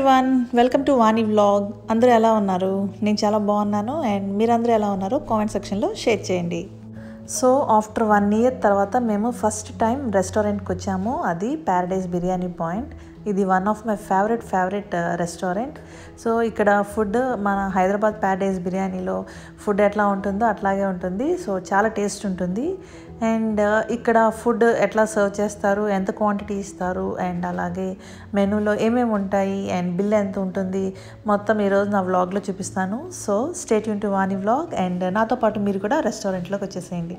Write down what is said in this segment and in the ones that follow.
everyone welcome to Vani vlog అందరూ ఎలా ఉన్నారు నేను చాలా బాగున్నాను అండ్ మీరందరూ ఎలా ఉన్నారు కామెంట్ సెక్షన్లో షేర్ చేయండి సో ఆఫ్టర్ వన్ ఇయర్ తర్వాత మేము ఫస్ట్ టైం రెస్టారెంట్కి వచ్చాము అది ప్యారడైజ్ బిర్యానీ పాయింట్ ఇది one of my favourite favourite restaurant so ఇక్కడ ఫుడ్ మన హైదరాబాద్ ప్యారడైజ్ బిర్యానీలో ఫుడ్ ఎట్లా ఉంటుందో అట్లాగే ఉంటుంది సో చాలా టేస్ట్ ఉంటుంది అండ్ ఇక్కడ ఫుడ్ ఎట్లా సర్వ్ చేస్తారు ఎంత క్వాంటిటీ ఇస్తారు అండ్ అలాగే మెనూలో ఏమేమి ఉంటాయి అండ్ బిల్ ఎంత ఉంటుంది మొత్తం ఈరోజు నా వ్లాగ్లో చూపిస్తాను సో స్టేట్ యూన్ టు వాణి వ్లాగ్ అండ్ నాతో పాటు మీరు కూడా రెస్టారెంట్లోకి వచ్చేసేయండి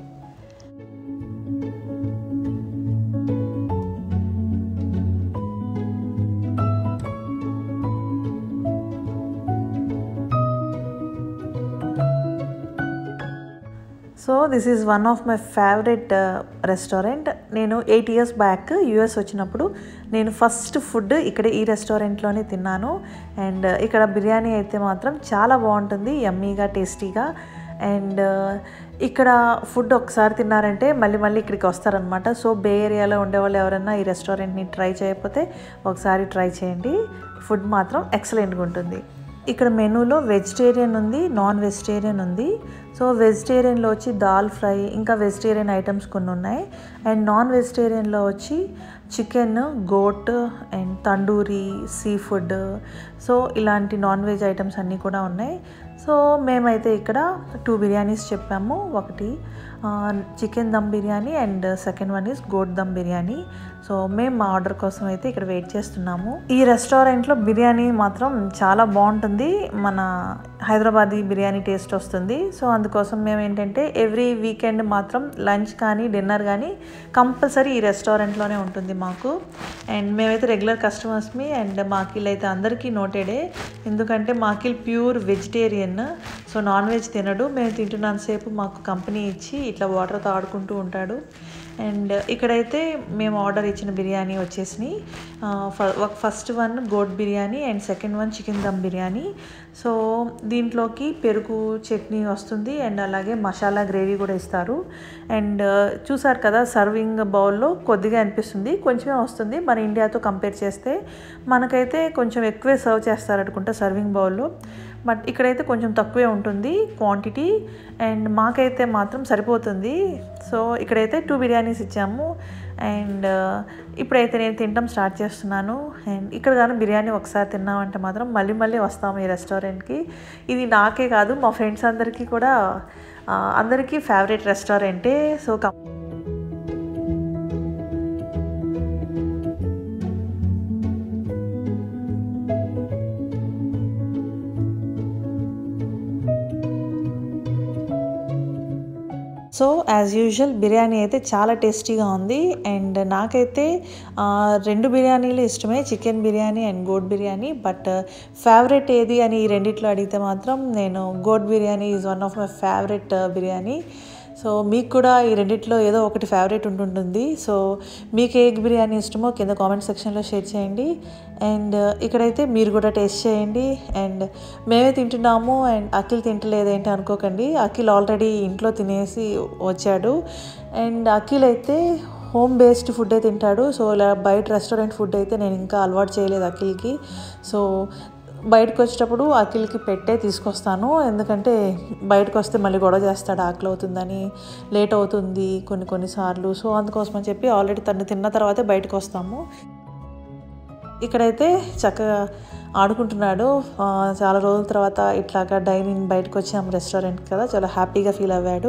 so this is one of my favourite restaurant నేను ఎయిట్ ఇయర్స్ బ్యాక్ యూఎస్ వచ్చినప్పుడు నేను ఫస్ట్ ఫుడ్ ఇక్కడ ఈ రెస్టారెంట్లోనే తిన్నాను అండ్ ఇక్కడ బిర్యానీ అయితే మాత్రం చాలా బాగుంటుంది యమ్మీగా టేస్టీగా అండ్ ఇక్కడ ఫుడ్ ఒకసారి తిన్నారంటే మళ్ళీ మళ్ళీ ఇక్కడికి వస్తారనమాట సో బే ఏరియాలో ఉండేవాళ్ళు ఎవరైనా ఈ రెస్టారెంట్ని ట్రై చేయకపోతే ఒకసారి ట్రై చేయండి ఫుడ్ మాత్రం ఎక్సలెంట్గా ఉంటుంది ఇక్కడ మెనూలో వెజిటేరియన్ ఉంది నాన్ వెజిటేరియన్ ఉంది సో వెజిటేరియన్లో వచ్చి దాల్ ఫ్రై ఇంకా వెజిటేరియన్ ఐటమ్స్ కొన్ని ఉన్నాయి అండ్ నాన్ వెజిటేరియన్లో వచ్చి chicken goat and tandoori seafood so ఇలాంటి నాన్ వెజ్ ఐటమ్స్ అన్నీ కూడా ఉన్నాయి సో మేమైతే ఇక్కడ టూ బిర్యానీస్ చెప్పాము ఒకటి chicken dum biryani and second one is goat dum biryani so మేము మా ఆర్డర్ కోసం అయితే ఇక్కడ వెయిట్ చేస్తున్నాము ఈ రెస్టారెంట్లో బిర్యానీ మాత్రం చాలా బాగుంటుంది మన హైదరాబాదీ బిర్యానీ టేస్ట్ వస్తుంది సో అందుకోసం మేము ఏంటంటే ఎవ్రీ వీకెండ్ మాత్రం లంచ్ కానీ డిన్నర్ కానీ కంపల్సరీ ఈ రెస్టారెంట్లోనే ఉంటుంది మాకు అండ్ మేమైతే రెగ్యులర్ కస్టమర్స్మి అండ్ మాకిల్ అయితే అందరికీ నోటెడే ఎందుకంటే మాకిల్ pure vegetarian so non veg తినడు మేము తింటున్నంతసేపు మాకు కంపెనీ ఇచ్చి ఇట్లా వాటర్తో ఆడుకుంటూ ఉంటాడు అండ్ ఇక్కడైతే మేము ఆర్డర్ ఇచ్చిన బిర్యానీ వచ్చేసి first one goat biryani and second one chicken dum biryani so దీంట్లోకి పెరుగు చట్నీ వస్తుంది అండ్ అలాగే మసాలా గ్రేవీ కూడా ఇస్తారు అండ్ చూసారు కదా సర్వింగ్ బౌల్లో కొద్దిగా అనిపిస్తుంది కొంచెమే వస్తుంది మన ఇండియాతో కంపేర్ చేస్తే మనకైతే కొంచెం ఎక్కువే సర్వ్ చేస్తారు అనుకుంటా సర్వింగ్ బౌల్లో బట్ ఇక్కడైతే కొంచెం తక్కువే ఉంటుంది క్వాంటిటీ అండ్ మాకైతే మాత్రం సరిపోతుంది సో ఇక్కడైతే టూ బిర్యానీస్ ఇచ్చాము అండ్ ఇప్పుడైతే నేను తినడం స్టార్ట్ చేస్తున్నాను అండ్ ఇక్కడ కానీ బిర్యానీ ఒకసారి తిన్నామంటే మాత్రం మళ్ళీ మళ్ళీ వస్తాము ఈ రెస్టారెంట్కి ఇది నాకే కాదు మా ఫ్రెండ్స్ అందరికీ కూడా అందరికీ ఫేవరెట్ రెస్టారెంటే so so as usual biryani అయితే చాలా టేస్టీగా ఉంది అండ్ నాకైతే రెండు బిర్యానీలు ఇష్టమే chicken biryani and goat biryani but favourite ఏది అని ఈ రెండిట్లో అడిగితే మాత్రం నేను goat biryani is one of my favourite biryani so మీకు కూడా ఈ రెండిట్లో ఏదో ఒకటి ఫేవరెట్ ఉంటుంటుంది సో మీకు ఏ బిర్యానీ ఇష్టమో కింద కామెంట్ సెక్షన్లో షేర్ చేయండి అండ్ ఇక్కడైతే మీరు కూడా టేస్ట్ చేయండి అండ్ మేమే తింటున్నాము అండ్ అఖిల్ తింటలేదేంటి అనుకోకండి అఖిల్ ఆల్రెడీ ఇంట్లో తినేసి వచ్చాడు అండ్ అఖిల్ అయితే హోమ్ బేస్డ్ ఫుడ్ తింటాడు సో ఇలా బయట రెస్టారెంట్ ఫుడ్ అయితే నేను ఇంకా అలవాటు చేయలేదు అఖిల్కి సో బయటకు వచ్చేటప్పుడు అఖిల్కి పెట్టే తీసుకొస్తాను ఎందుకంటే బయటకు వస్తే మళ్ళీ గొడవ చేస్తాడు ఆకలి అవుతుందని లేట్ అవుతుంది కొన్ని కొన్నిసార్లు సో అందుకోసం అని చెప్పి ఆల్రెడీ తను తిన్న తర్వాతే బయటకు వస్తాము ఇక్కడైతే చక్కగా ఆడుకుంటున్నాడు చాలా రోజుల తర్వాత ఇట్లాగా డైనింగ్ బయటకు వచ్చాము రెస్టారెంట్ కదా చాలా హ్యాపీగా ఫీల్ అవ్వాడు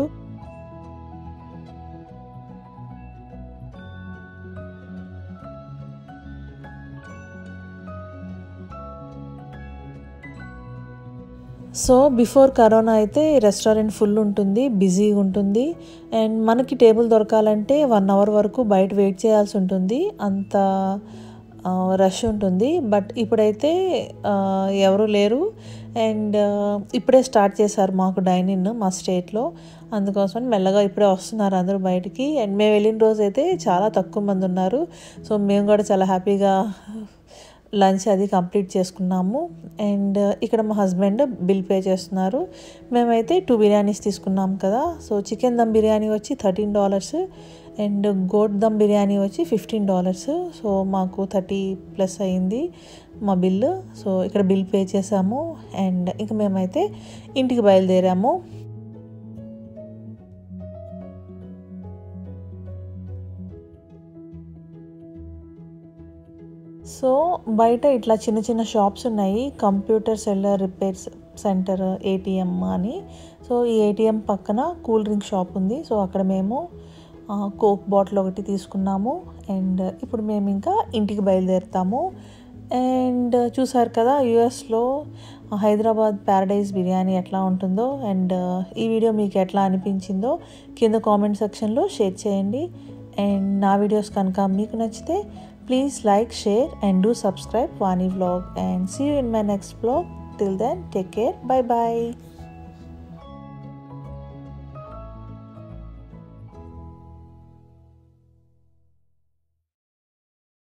సో బిఫోర్ కరోనా అయితే రెస్టారెంట్ ఫుల్ ఉంటుంది బిజీగా ఉంటుంది అండ్ మనకి టేబుల్ దొరకాలంటే వన్ అవర్ వరకు బయట వెయిట్ చేయాల్సి ఉంటుంది అంత రష్ ఉంటుంది బట్ ఇప్పుడైతే ఎవరు లేరు అండ్ ఇప్పుడే స్టార్ట్ చేశారు మాకు డైనింగ్ మా స్టేట్లో అందుకోసం మెల్లగా ఇప్పుడే వస్తున్నారు అందరూ బయటికి అండ్ మేము వెళ్ళిన రోజు అయితే చాలా తక్కువ మంది ఉన్నారు సో మేము కూడా చాలా హ్యాపీగా లంచ్ అది కంప్లీట్ చేసుకున్నాము అండ్ ఇక్కడ మా హస్బెండ్ బిల్ పే చేస్తున్నారు మేమైతే టూ బిర్యానీస్ తీసుకున్నాం కదా సో చికెన్ దమ్ బిర్యానీ వచ్చి thirteen dollars and goat dum biryani వచ్చి ఫిఫ్టీన్ డాలర్స్ సో మాకు థర్టీ ప్లస్ అయింది మా బిల్లు సో ఇక్కడ బిల్ పే చేసాము అండ్ ఇంక మేమైతే ఇంటికి బయలుదేరాము సో బయట ఇట్లా చిన్న చిన్న షాప్స్ ఉన్నాయి computer seller repairs centre ATM అని సో ఈ ఏటీఎం పక్కన కూల్ డ్రింక్ షాప్ ఉంది సో అక్కడ మేము కోక్ బాటిల్ ఒకటి తీసుకున్నాము అండ్ ఇప్పుడు మేము ఇంకా ఇంటికి బయలుదేరుతాము అండ్ చూసారు కదా యుఎస్లో హైదరాబాద్ ప్యారడైజ్ బిర్యానీ ఎట్లా ఉంటుందో అండ్ ఈ వీడియో మీకు ఎట్లా అనిపించిందో కింద కామెంట్ సెక్షన్లో షేర్ చేయండి అండ్ నా వీడియోస్ కనుక మీకు నచ్చితే please like share and do subscribe Vani vlog and see you in my next vlog till then take care bye bye